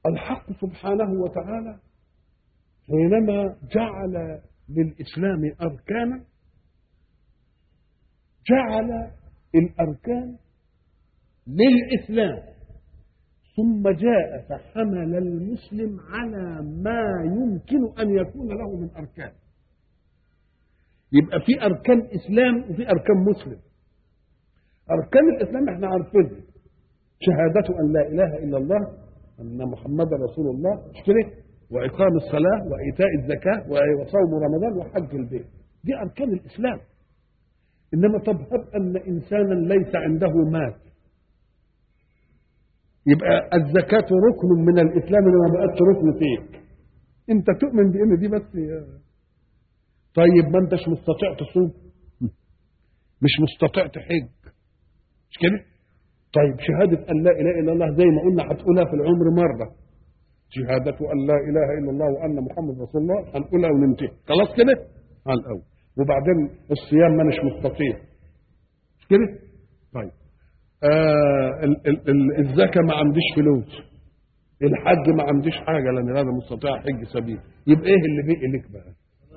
الحق سبحانه وتعالى حينما جعل للإسلام أركانا جعل الأركان للإسلام ثم جاء فحمل المسلم على ما يمكن أن يكون له من أركان يبقى في أركان إسلام وفي أركان مسلم أركان الإسلام احنا عارفينها شهادة أن لا إله إلا الله أن محمدا رسول الله مش كده وإقام الصلاة وإيتاء الزكاة وصوم رمضان وحج البيت دي أركان الإسلام إنما طب هب أن إنسانا ليس عنده مال يبقى الزكاة ركن من الإسلام اللي ما بقتش ركن فيك أنت تؤمن بأن دي بس طيب ما أنتش مستطيع تصوم مش مستطيع تحج مش كده؟ طيب شهادة أن لا إله إلا الله زي ما قلنا هتقولها في العمر مرة شهادة أن لا إله إلا الله وأن محمد رسول الله هنقولها وننتهي خلاص كده؟ على الأول وبعدين الصيام ما مش مستطيع مش كده؟ طيب آه ال- ال- ال- الزكاة ما عنديش فلوس الحج ما عنديش حاجة لأن هذا مستطيع حج سبيل يبقى إيه اللي بيقي لك بقى؟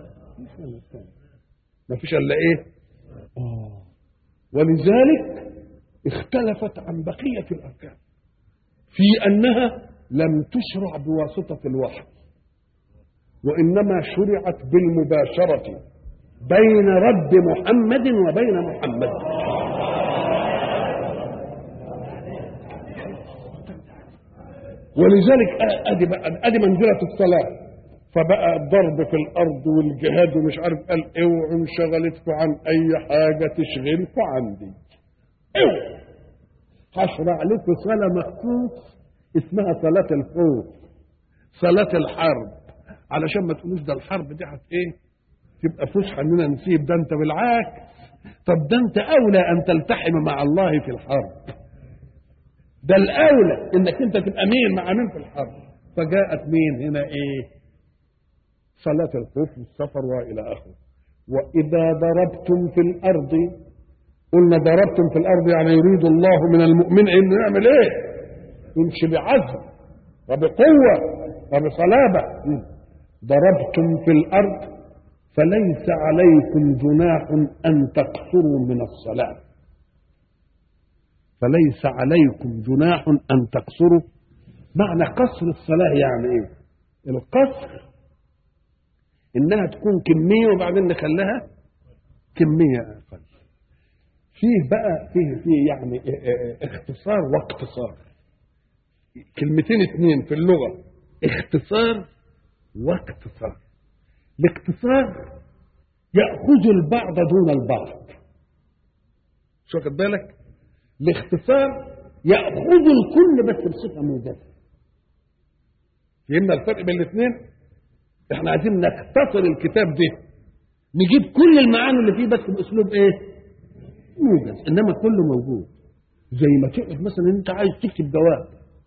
ما فيش إلا إيه؟ آه ولذلك اختلفت عن بقية الأركان في أنها لم تشرع بواسطة الوحي وإنما شرعت بالمباشرة بين رب محمد وبين محمد ولذلك ادي بقى ادي منزله الصلاه فبقى الضرب في الارض والجهاد ومش عارف قال اوعوا انشغلتكم عن اي حاجه تشغلكم عندي اوعوا هشرع لكم صلاه مخصوص اسمها صلاه الخوف صلاه الحرب علشان ما تقولوش ده الحرب دي هت ايه تبقى فسحه اننا نسيب ده انت بالعكس طب ده انت اولى ان تلتحم مع الله في الحرب ده الاولى انك انت تبقى مين مع مين في الحرب فجاءت مين هنا ايه صلاة الخوف والسفر والى اخره واذا ضربتم في الارض قلنا ضربتم في الارض يعني يريد الله من المؤمن انه يعمل ايه يمشي بعزم وبقوه وبصلابه ضربتم في الارض فليس عليكم جناح ان تقصروا من الصلاه فليس عليكم جناح ان تقصروا معنى قصر الصلاه يعني ايه القصر انها تكون كميه وبعدين نخليها كميه اقل فيه بقى فيه فيه يعني اختصار واقتصار كلمتين اثنين في اللغه اختصار واقتصار الاقتصار ياخذ البعض دون البعض مش واخد بالك الاختصار ياخذ الكل بس بصفه موجزه فهمنا الفرق بين الاثنين احنا عايزين نختصر الكتاب ده نجيب كل المعاني اللي فيه بس باسلوب ايه موجز انما كله موجود زي ما تقعد مثلا انت عايز تكتب جواب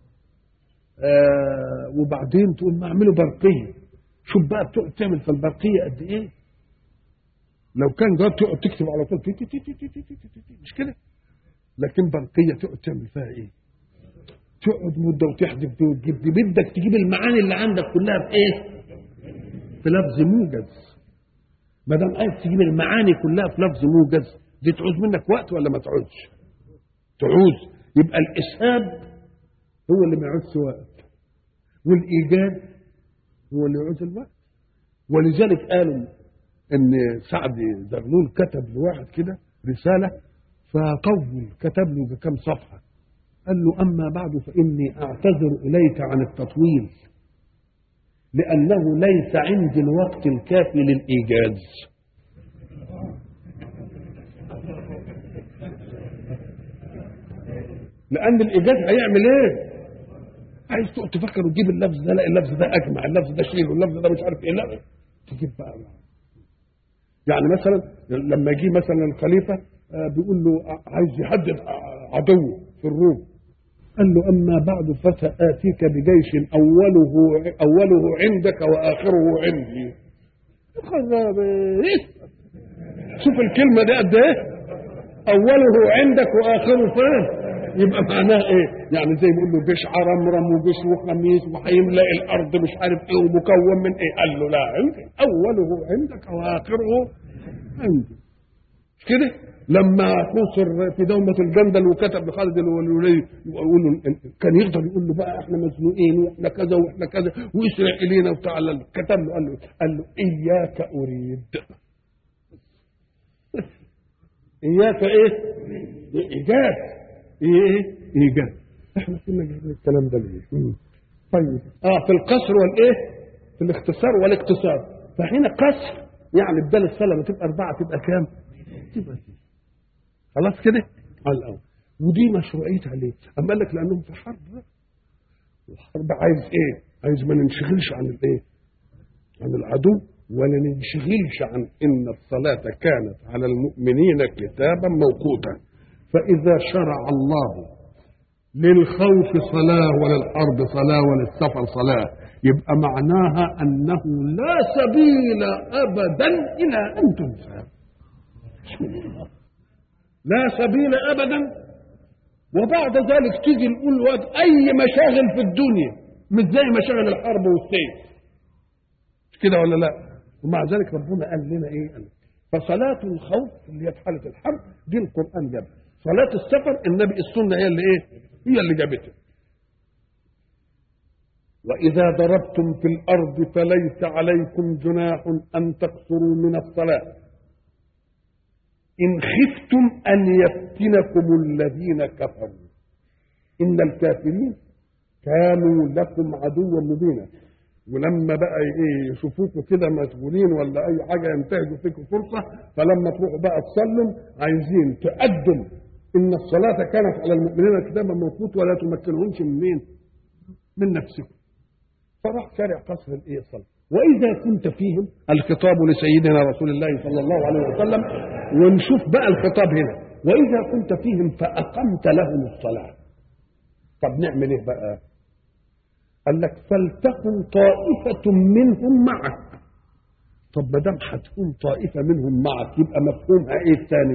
آه وبعدين تقول ما اعمله برقيه شوف بقى بتقعد تعمل في البرقيه قد ايه لو كان جواب تقعد تكتب على طول تي تي تي تي تي تي تي تي تي مش كده لكن برقيه تقعد تعمل فيها ايه تقعد مده وتحذف دي وتجيب دي بدك تجيب المعاني اللي عندك كلها في ايه في لفظ موجز ما دام عايز تجيب المعاني كلها في لفظ موجز دي تعوز منك وقت ولا ما تعوزش تعوز يبقى الاسهاب هو اللي ما يعوزش وقت والايجاد هو اللي يعوز الوقت ولذلك قالوا ان سعد زغلول كتب لواحد كده رساله فطول كتب له بكم صفحه قال له اما بعد فاني اعتذر اليك عن التطويل لانه ليس عندي الوقت الكافي للايجاز لان الايجاز هيعمل ايه عايز تقعد تفكر وتجيب اللفظ ده لا اللفظ ده اجمع اللفظ ده شيل واللفظ ده مش عارف ايه لا تجيب بقى يعني مثلا لما يجي مثلا الخليفه بيقول له عايز يحدد عدوه في الروم قال له اما بعد فساتيك بجيش اوله اوله عندك واخره عندي خراب شوف الكلمه دي قد ايه اوله عندك واخره فين يبقى معناها ايه يعني زي ما يقول له جيش عرمرم وجيش وخميس وهيملا الارض مش عارف ايه ومكون من ايه قال له لا عندي اوله عندك واخره عندي مش كده لما نصر في دومة الجندل وكتب لخالد الولي يقول له كان يقدر يقول له بقى احنا مزنوقين واحنا كذا واحنا كذا واسرع الينا وتعالى له كتب له قال له قال له اياك اريد اياك ايه؟ ايجاد ايه؟ ايجاد احنا كنا جايبين الكلام ده ليه؟ مم. طيب اه في القصر والايه؟ في الاختصار والاقتصار فحين قصر يعني بدل الصلاه ما تبقى اربعه تبقى كام؟ تبقى كده خلاص كده؟ على الاول ودي مشروعيتها ليه؟ اما قال لك لانهم في حرب بقى. الحرب عايز ايه؟ عايز ما ننشغلش عن الايه؟ عن العدو ولا ننشغلش عن ان الصلاه كانت على المؤمنين كتابا موقوتا فاذا شرع الله للخوف صلاه وللحرب صلاه وللسفر صلاه يبقى معناها انه لا سبيل ابدا الى ان تنسى لا سبيل ابدا وبعد ذلك تيجي نقول وقت اي مشاغل في الدنيا مش زي مشاغل الحرب والسيف مش كده ولا لا ومع ذلك ربنا قال لنا ايه قال فصلاة الخوف اللي هي في حالة الحرب دي القرآن جابها صلاة السفر النبي السنة هي اللي ايه هي اللي جابتها وإذا ضربتم في الأرض فليس عليكم جناح أن تقصروا من الصلاة إن خفتم أن يفتنكم الذين كفروا إن الكافرين كانوا لكم عدوا مبينا ولما بقى ايه يشوفوكوا كده مشغولين ولا اي حاجه ينتهزوا فيكم فرصه فلما تروحوا بقى تصلوا عايزين تقدم ان الصلاه كانت على المؤمنين كتابا موقوت ولا تمكنهمش من مين؟ من نفسكم. فراح شارع قصر الايه الصلاه. واذا كنت فيهم الخطاب لسيدنا رسول الله صلى الله عليه وسلم ونشوف بقى الخطاب هنا واذا كنت فيهم فاقمت لهم الصلاه. طب نعمل ايه بقى؟ قال لك فلتكن طائفة منهم معك طب ما دام هتكون طائفة منهم معك يبقى مفهومها ايه الثاني؟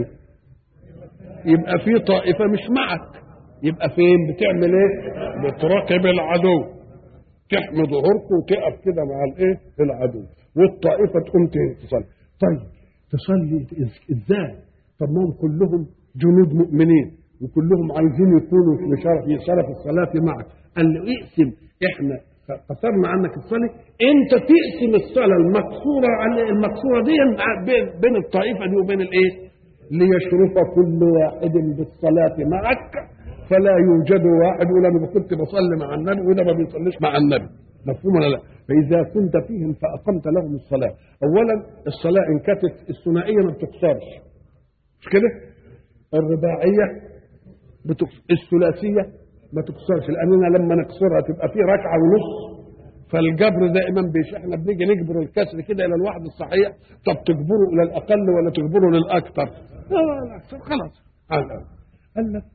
يبقى في طائفة مش معك يبقى فين بتعمل ايه؟ بتراقب العدو تحمي ظهورك وتقف كده مع الايه؟ العدو والطائفة تقوم تصلي طيب تصلي ازاي؟ طب ما هم كلهم جنود مؤمنين وكلهم عايزين يكونوا في شرف في شرف الصلاة معك قال له اقسم احنا قصرنا عنك الصلاة انت تقسم الصلاة المقصورة عن المقصورة دي بين, بين الطائفة دي وبين الايه ليشرف كل واحد بالصلاة معك فلا يوجد واحد يقول انا كنت بصلي مع النبي وده ما بيصليش مع النبي مفهوم ولا لا فاذا كنت فيهم فاقمت لهم الصلاه اولا الصلاه ان كانت الثنائيه ما بتقصرش مش كده الرباعيه بتقصر الثلاثيه ما تكسرش لاننا لما نكسرها تبقى في ركعه ونص فالجبر دائما بيش احنا بنيجي نجبر الكسر كده الى الواحد الصحيح طب تجبره الى الاقل ولا تجبره للاكثر؟ لا الاكثر خلاص قال قال لك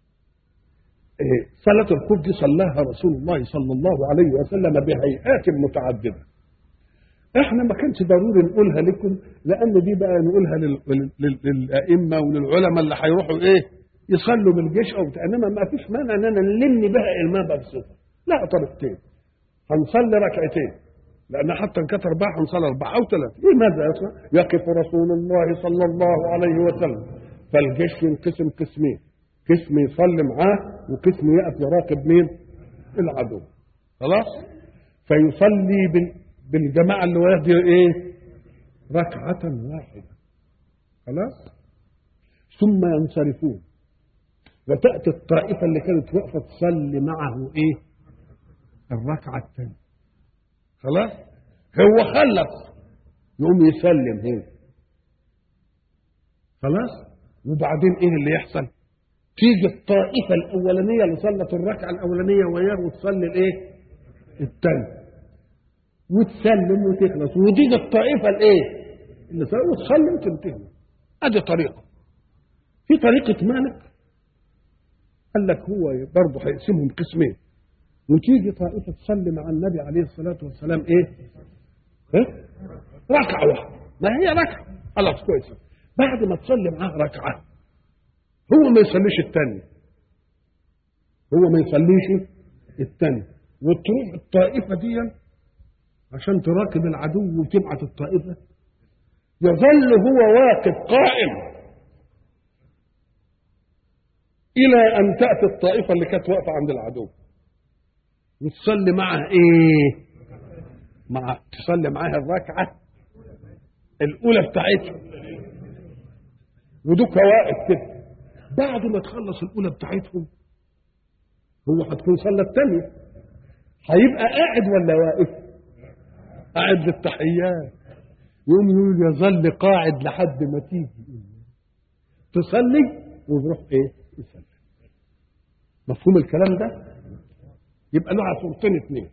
إيه صلاة الخوف دي صلاها رسول الله صلى الله عليه وسلم بهيئات متعددة. احنا ما كانش ضروري نقولها لكم لان دي بقى نقولها للائمه وللعلماء اللي هيروحوا ايه؟ يصلوا بالجيش او بتاع انما ما فيش مانع اننا نلم بها الماء بسيطه لا طريقتين هنصلي ركعتين لان حتى ان كانت اربعه هنصلي اربعه او ثلاثه لماذا يصنع؟ يقف رسول الله صلى الله عليه وسلم فالجيش ينقسم قسمين قسم يصلي معاه وقسم يقف يراقب مين؟ العدو خلاص؟ فيصلي بالجماعه اللي وراه ايه؟ ركعة واحدة خلاص؟ ثم ينصرفون وتأتي الطائفة اللي كانت واقفة تصلي معه إيه؟ الركعة الثانية. خلاص؟ هو خلص يقوم يسلم هنا. خلاص؟ وبعدين إيه اللي يحصل؟ تيجي الطائفة الأولانية اللي صلت الركعة الأولانية وياه وتصلي الإيه؟ الثانية. وتسلم وتخلص وتيجي الطائفة الإيه؟ اللي صلت وتصلي وتنتهي. أدي طريقة. في طريقة مالك قال لك هو برضه هيقسمهم قسمين وتيجي طائفه تصلي مع النبي عليه الصلاه والسلام ايه؟ ايه؟ ركعه واحده ما هي ركعه خلاص كويس بعد ما تصلي معاه ركعه هو ما يصليش الثانيه هو ما يصليش الثاني وتروح الطائفة دي عشان تراقب العدو وتبعت الطائفة يظل هو واقف قائم إلى أن تأتي الطائفة اللي كانت واقفة عند العدو وتصلي معها إيه؟ مع تصلي معاها الركعة الأولى بتاعتها ودوك واقف كده بعد ما تخلص الأولى بتاعتهم هو هتكون صلى الثانية هيبقى قاعد ولا واقف؟ قاعد للتحيات يقوم يقول يظل قاعد لحد ما تيجي تصلي ويروح ايه؟ يصلي مفهوم الكلام ده؟ يبقى له صورتين اثنين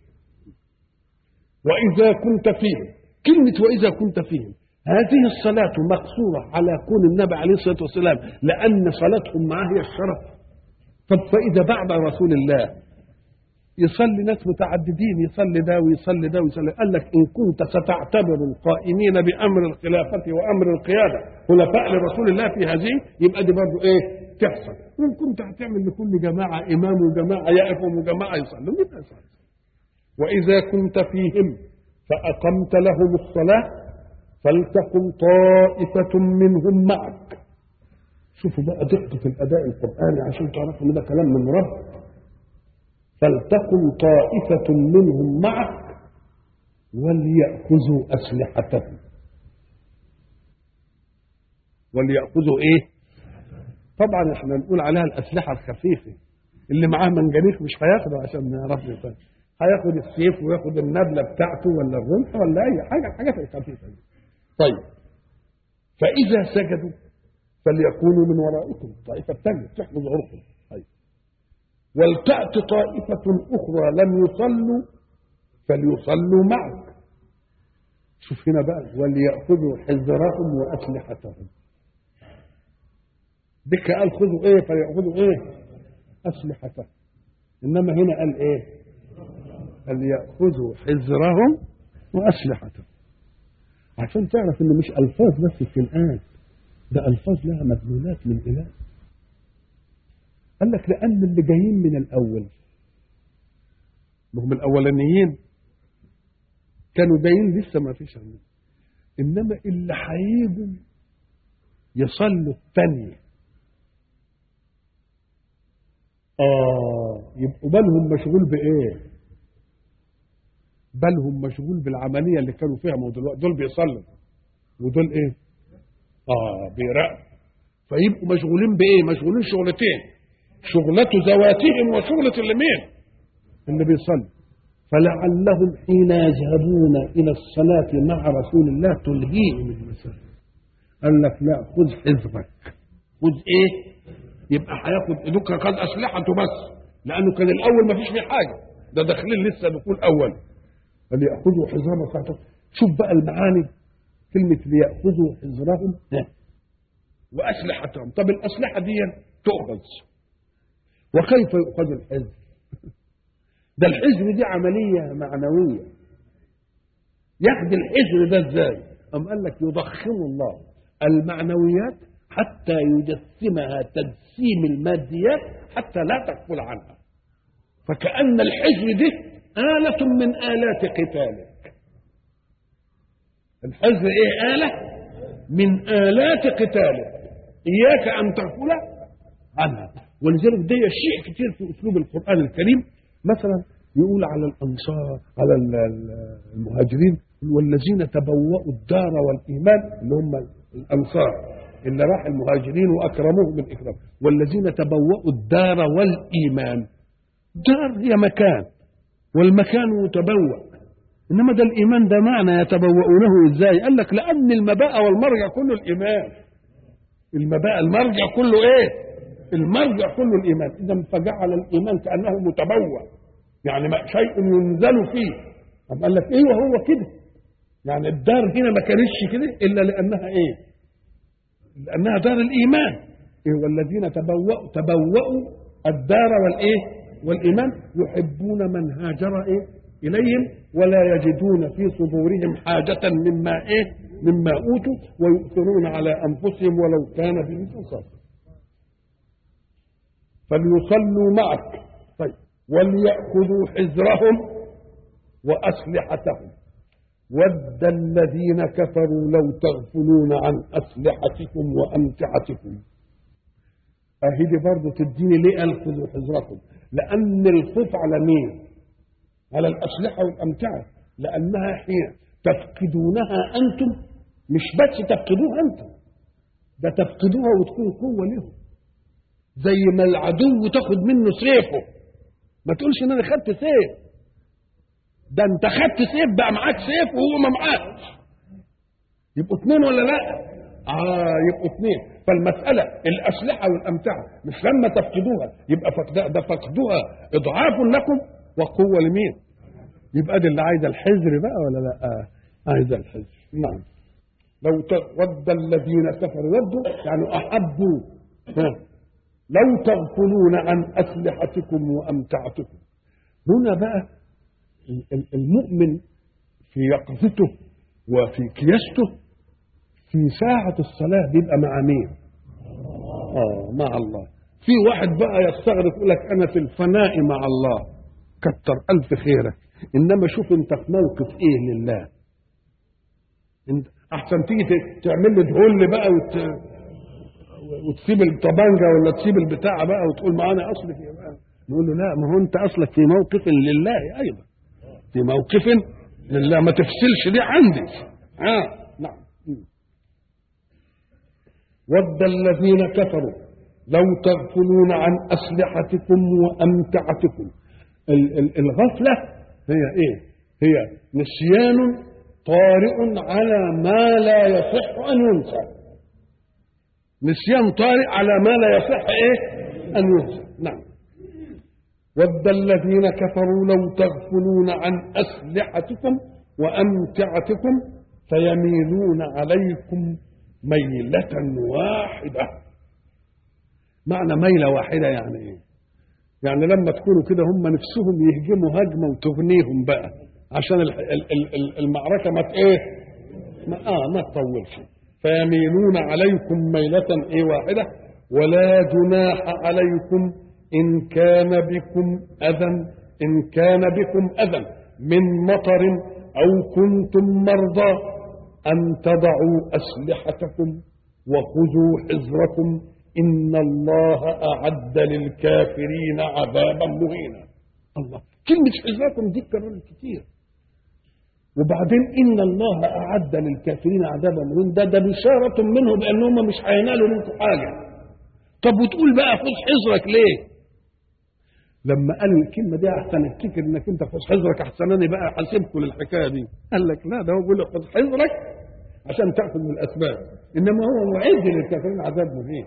وإذا كنت فيهم كلمة وإذا كنت فيهم هذه الصلاة مقصورة على كون النبي عليه الصلاة والسلام لأن صلاتهم معاه هي الشرف طب فإذا بعد رسول الله يصلي ناس متعددين يصلي ده ويصلي ده ويصلي قال لك إن كنت ستعتبر القائمين بأمر الخلافة وأمر القيادة خلفاء لرسول الله في هذه يبقى دي برضه إيه تحصل وإن كنت هتعمل لكل جماعة إمام وجماعة يقفهم وجماعة يصلوا يبقى يصلي وإذا كنت فيهم فأقمت لهم الصلاة فلتكن طائفة منهم معك شوفوا بقى دقة الأداء القرآني عشان تعرفوا إن ده كلام من رب فلتكن طائفة منهم معك وليأخذوا أسلحتهم وليأخذوا إيه؟ طبعا احنا نقول عليها الأسلحة الخفيفة اللي معاه منجنيق مش هياخده عشان يعرف يصلي هياخد السيف وياخد النبلة بتاعته ولا الرمح ولا أي حاجة حاجات الخفيفة دي طيب فإذا سجدوا فليكونوا من ورائكم الطائفة الثانية تحفظ ظهوركم طيب ولتأت طائفة أخرى لم يصلوا فليصلوا معك شوف هنا بقى وليأخذوا حذرهم وأسلحتهم بك قال خذوا ايه فليأخذوا ايه أسلحتهم إنما هنا قال ايه فليأخذوا حذرهم وأسلحتهم عشان تعرف إن مش ألفاظ بس بتنقال ده ألفاظ لها مدلولات من إله قال لك لأن اللي جايين من الأول هم الأولانيين كانوا جايين لسه ما فيش عنهم إنما اللي هيجوا يصلوا الثانية آه يبقوا بالهم مشغول بإيه؟ بالهم مشغول بالعملية اللي كانوا فيها ما دول, دول بيصلوا ودول إيه؟ آه بيراقبوا فيبقوا مشغولين بإيه؟ مشغولين شغلتين شغلة ذواتهم وشغلة اللي مين؟ اللي بيصلي فلعلهم حين يذهبون إلى الصلاة مع رسول الله تلهيهم المساجد قال لك لا خذ حذرك خذ إيه؟ يبقى هياخد إيدك قد أسلحته بس لأنه كان الأول ما فيش فيه حاجة ده داخلين لسه دخول أول فليأخذوا حذرهم وساعتهم شوف بقى المعاني كلمة ليأخذوا حذرهم وأسلحتهم طب الأسلحة دي تؤخذ وكيف يؤخذ الحزب ده الحزب دي عملية معنوية ياخد الحزب ده ازاي أم قال لك يضخم الله المعنويات حتى يجسمها تجسيم الماديات حتى لا تغفل عنها فكأن الحزب دي آلة من آلات قتالك الحزب ايه آلة من آلات قتالك إياك أن تغفل عنها ولذلك ده شيء كتير في اسلوب القران الكريم مثلا يقول على الانصار على المهاجرين والذين تبوأوا الدار والايمان اللي هم الانصار اللي راح المهاجرين واكرموهم بالاكرام والذين تبوأوا الدار والايمان دار هي مكان والمكان متبوأ انما ده الايمان ده معنى يتبوؤونه ازاي قال لك لان المباء والمرجع كله الايمان المباء المرجع كله ايه المرجع كله الايمان اذا فجعل الايمان كانه متبوع يعني ما شيء ينزل فيه طب قال لك ايوه هو كده يعني الدار هنا ما كانتش كده الا لانها ايه لانها دار الايمان إيه والذين تبوأوا تبوأوا الدار والايه والايمان يحبون من هاجر ايه اليهم ولا يجدون في صدورهم حاجه مما ايه مما اوتوا ويؤثرون على انفسهم ولو كان بهم خصاصه فليصلوا معك وليأخذوا حذرهم وأسلحتهم ود الذين كفروا لو تغفلون عن أسلحتكم وأمتعتكم أهي دي برضه تديني ليه قال خذوا حذركم لأن الخوف على مين؟ على الأسلحة والأمتعة لأنها حين تفقدونها أنتم مش بس تفقدوها أنتم ده تفقدوها وتكون قوة لهم زي ما العدو تاخد منه سيفه ما تقولش ان انا خدت سيف ده انت خدت سيف بقى معاك سيف وهو ما معاكش يبقوا اثنين ولا لا اه يبقوا اثنين فالمسألة الأسلحة والأمتعة مش لما تفقدوها يبقى فقدها ده فقدوها إضعاف لكم وقوة لمين يبقى دي اللي عايزة الحذر بقى ولا لا آه. عايزة الحذر نعم لو ود الذين كفروا ودوا يعني أحبوا ها. لو تغفلون عن أسلحتكم وأمتعتكم هنا بقى المؤمن في يقظته وفي كياسته في ساعة الصلاة بيبقى مع مين؟ آه مع الله في واحد بقى يستغرب يقول لك أنا في الفناء مع الله كتر ألف خيرك إنما شوف أنت في موقف إيه لله انت أحسن تيجي تعمل لي دهول بقى وت... وتسيب الطبنجة ولا تسيب البتاع بقى وتقول ما أنا أصلي في بقى نقول له لا ما هو أنت أصلك في موقف لله أيضا في موقف لله ما تفصلش دي عندي آه نعم ود الذين كفروا لو تغفلون عن أسلحتكم وأمتعتكم الغفلة هي إيه هي نسيان طارئ على ما لا يصح أن ينسى نسيان طارئ على ما لا يصح إيه أن ينسى نعم ود الذين كفروا لو تغفلون عن أسلحتكم وأمتعتكم فيميلون عليكم ميلة واحدة معنى ميلة واحدة يعني ايه يعني لما تكونوا كده هم نفسهم يهجموا هجمة وتغنيهم بقى عشان المعركة ما ايه ما اه ما تطولش فيميلون عليكم ميلة ايه واحدة ولا جناح عليكم إن كان بكم أذى إن كان بكم أذى من مطر أو كنتم مرضى أن تضعوا أسلحتكم وخذوا حذركم إن الله أعد للكافرين عذابا مهينا الله كلمة حذركم دي كررت كتير وبعدين إن الله أعد للكافرين عذابا مهينا ده ده بشارة منه بأنهم مش هينالوا منكم حاجة طب وتقول بقى خذ حذرك ليه؟ لما قال الكلمه دي احسن افتكر انك انت خذ حذرك احسن انا بقى حاسبكم للحكايه دي قال لك لا ده هو بيقول لك خذ حذرك عشان تاخذ من الاسباب انما هو معد للكافرين عذاب مهين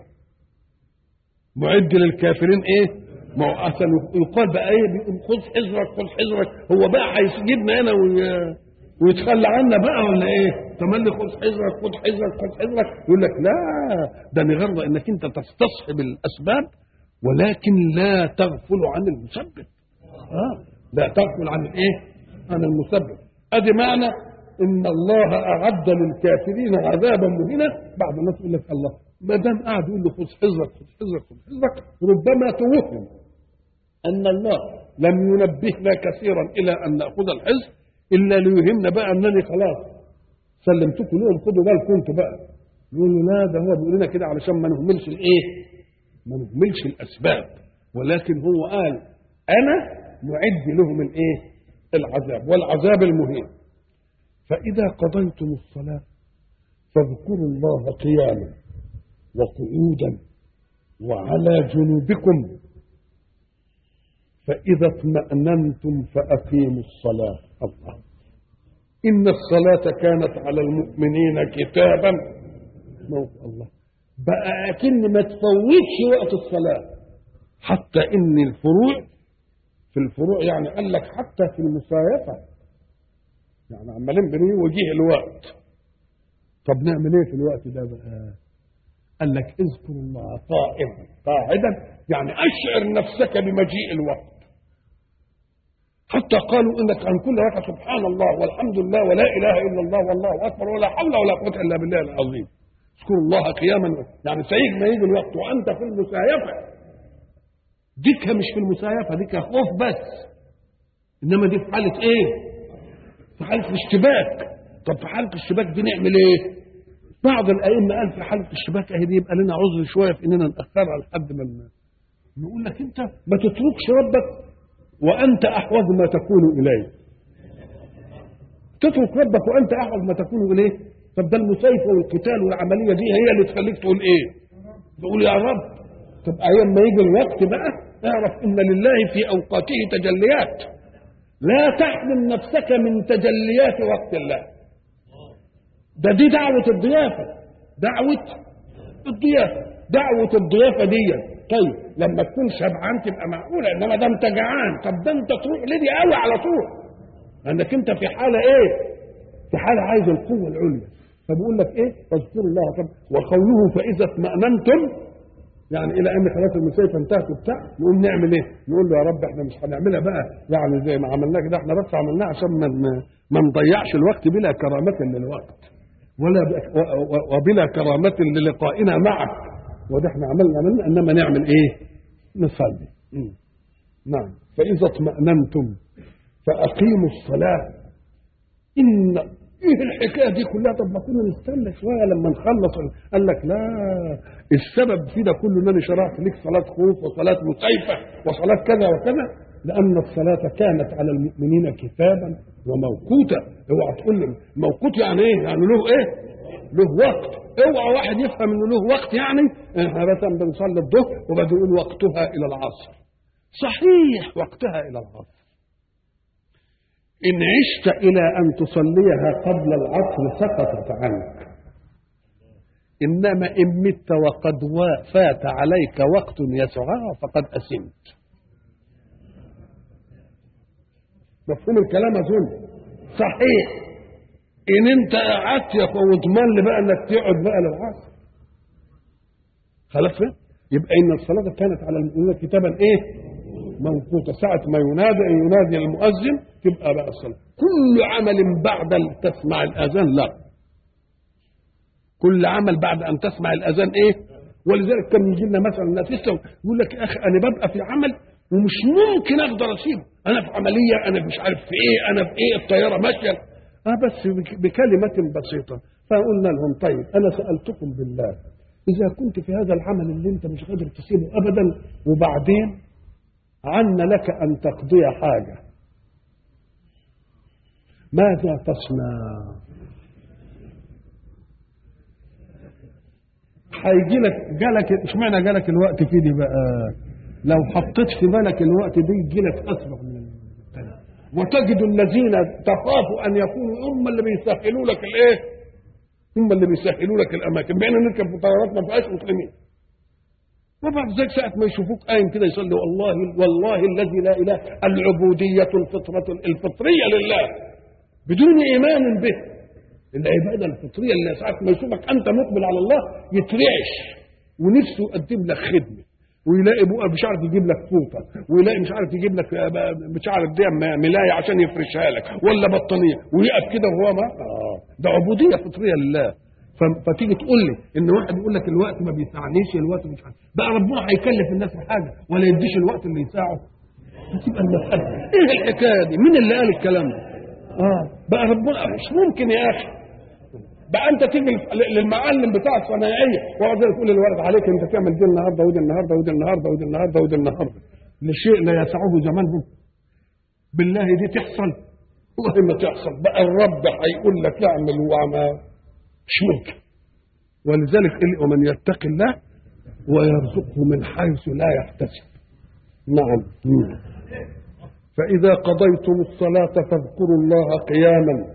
معد للكافرين ايه ما هو احسن يقال بقى ايه بيقول خذ حذرك خذ حذرك هو بقى هيجيبنا هنا وي... ويتخلى عنا بقى ولا ايه تملي خذ حذرك خذ حذرك خذ حذرك يقول لك لا ده نغرض انك انت تستصحب الاسباب ولكن لا تغفل عن المسبب آه. لا تغفل عن الايه عن المسبب ادي معنى ان الله اعد للكافرين عذابا مهينا بعد ما تقول لك الله ما دام قاعد يقول له خذ حذرك خذ حذرك خذ حذرك ربما توهم ان الله لم ينبهنا كثيرا الى ان ناخذ الحذر الا ليهمنا بقى انني خلاص سلمتكم لهم خدوا بالكم انتوا بقى يقول له لا ده هو بيقول لنا كده علشان ما نهملش الايه ما نهملش الاسباب ولكن هو قال انا معد لهم الايه العذاب والعذاب المهين فاذا قضيتم الصلاه فاذكروا الله قياما وقعودا وعلى جنوبكم فاذا اطماننتم فاقيموا الصلاه الله ان الصلاه كانت على المؤمنين كتابا موت الله بقى أكن ما تفوتش وقت الصلاة حتى إن الفروع في الفروع يعني قال لك حتى في المسايفة يعني عمالين بنقول وجيه الوقت طب نعمل ايه في الوقت ده بقى قال لك اذكر الله قائما قاعدا يعني اشعر نفسك بمجيء الوقت حتى قالوا انك عن كل ركعه سبحان الله والحمد لله ولا اله الا الله والله اكبر ولا حول ولا قوه الا بالله العظيم اذكروا الله قياما يعني سيد ما يجي الوقت وانت في المسايفه ديكها مش في المسايفة ديكها خوف بس إنما دي في حالة إيه؟ في حالة الاشتباك طب في حالة الاشتباك دي نعمل إيه؟ بعض الأئمة قال في حالة الاشتباك أهي دي يبقى لنا عذر شوية في إننا نأخرها لحد ما نقول لك أنت ما تتركش ربك وأنت أحوج ما تكون إليه تترك ربك وأنت أحوج ما تكون إليه طب ده المسايفة والقتال والعملية دي هي اللي تخليك تقول إيه تقول يا رب طب أيام ما يجي الوقت بقى اعرف إن لله في أوقاته تجليات لا تحرم نفسك من تجليات وقت الله ده دي دعوة الضيافة دعوة الضيافة دعوة الضيافة دي طيب لما تكون شبعان تبقى معقولة إنما ده أنت جعان طب ده أنت تروح لدي قوي على طول لأنك أنت في حالة إيه؟ في حالة عايز القوة العليا فبيقول لك إيه؟ فاذكروا الله طب وقوله فإذا اطمأننتم يعني الى ان خلاص المسيفه انتهت وبتاع نقول نعمل ايه؟ نقول له يا رب احنا مش هنعملها بقى يعني زي ما عملناه كده احنا بس عملناه عشان ما ما نضيعش الوقت بلا كرامه للوقت ولا وبلا كرامه للقائنا معك وده احنا عملنا عملنا انما نعمل ايه؟ نصلي نعم فاذا اطمأننتم فاقيموا الصلاه ان ايه الحكايه دي كلها طب ما كنا نستنى شويه لما نخلص قال لك لا السبب في ده كله انني شرعت لك صلاه خوف وصلاه مصيفه وصلاه كذا وكذا لان الصلاه كانت على المؤمنين كتابا وموقوتا اوعى تقول لي موقوت يعني ايه؟ يعني له ايه؟ له وقت اوعى واحد يفهم انه له وقت يعني احنا مثلا بنصلي الظهر وبعدين يقول وقتها الى العصر صحيح وقتها الى العصر إن عشت إلى أن تصليها قبل العصر سقطت عنك إنما إن مت وقد فات عليك وقت يسعها فقد أسمت مفهوم الكلام أظن صحيح إن أنت قعدت يا واضمن لي بقى إنك تقعد بقى للعصر خلاص يبقى إن الصلاة كانت على المؤمنين كتابا إيه؟ موقوتة ساعة ما ينادى ينادي المؤذن تبقى بقى الصلاة كل عمل بعد أن تسمع الأذان لا كل عمل بعد أن تسمع الأذان إيه ولذلك كان يجي لنا مثلا ناس يقول لك يا أخي أنا ببقى في عمل ومش ممكن أقدر أسيبه أنا في عملية أنا مش عارف في إيه أنا في إيه الطيارة ماشية آه بس بكلمة بسيطة فقلنا لهم طيب أنا سألتكم بالله إذا كنت في هذا العمل اللي أنت مش قادر تسيبه أبدا وبعدين عن لك أن تقضي حاجة ماذا تصنع هيجي لك جالك اشمعنى جالك الوقت في دي بقى لو حطيت في بالك الوقت ده يجي لك اسرع من الثاني وتجد الذين تخاف ان يكونوا هم اللي بيسهلوا لك الايه هم اللي بيسهلوا لك الاماكن بقينا نركب في طيارات ما فيهاش مسلمين وبعد ذلك ساعة ما يشوفوك قايم كده يصلي والله والله الذي لا اله العبودية الفطرة الفطرية لله بدون إيمان به العبادة الفطرية اللي ساعة ما يشوفك أنت مقبل على الله يترعش ونفسه يقدم لك خدمة ويلاقي بقى مش عارف يجيب لك فوطة ويلاقي مش عارف يجيب لك مش عارف دي ملاية عشان يفرشها لك ولا بطانية ويقف كده وهو ما آه ده عبودية فطرية لله فتيجي تقول لي ان واحد يقول لك الوقت ما بيسعنيش الوقت مش عارف بقى ربنا هيكلف الناس بحاجه ولا يديش الوقت اللي يساعه تبقى المساله ايه الحكايه دي مين اللي قال الكلام ده اه بقى ربنا مش ممكن يا اخي بقى انت تيجي للمعلم بتاع الصنايعيه ويقعد يقول للولد عليك انت تعمل دي النهارده ودي النهارده ودي النهارده ودي النهارده ودي النهارده لشيء لا يسعه زمانهم بالله دي تحصل والله ما تحصل بقى الرب هيقول لك اعمل وعمل مش ممكن ولذلك ومن يتق الله ويرزقه من حيث لا يحتسب نعم فإذا قضيتم الصلاة فاذكروا الله قياما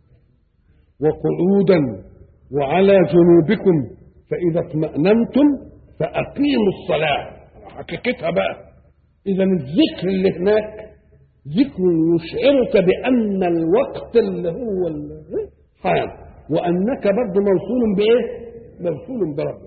وقعودا وعلى جنوبكم فإذا اطمأننتم فأقيموا الصلاة حقيقتها بقى إذا الذكر اللي هناك ذكر يشعرك بأن الوقت اللي هو حان وانك برضه موصول بايه؟ موصول بربك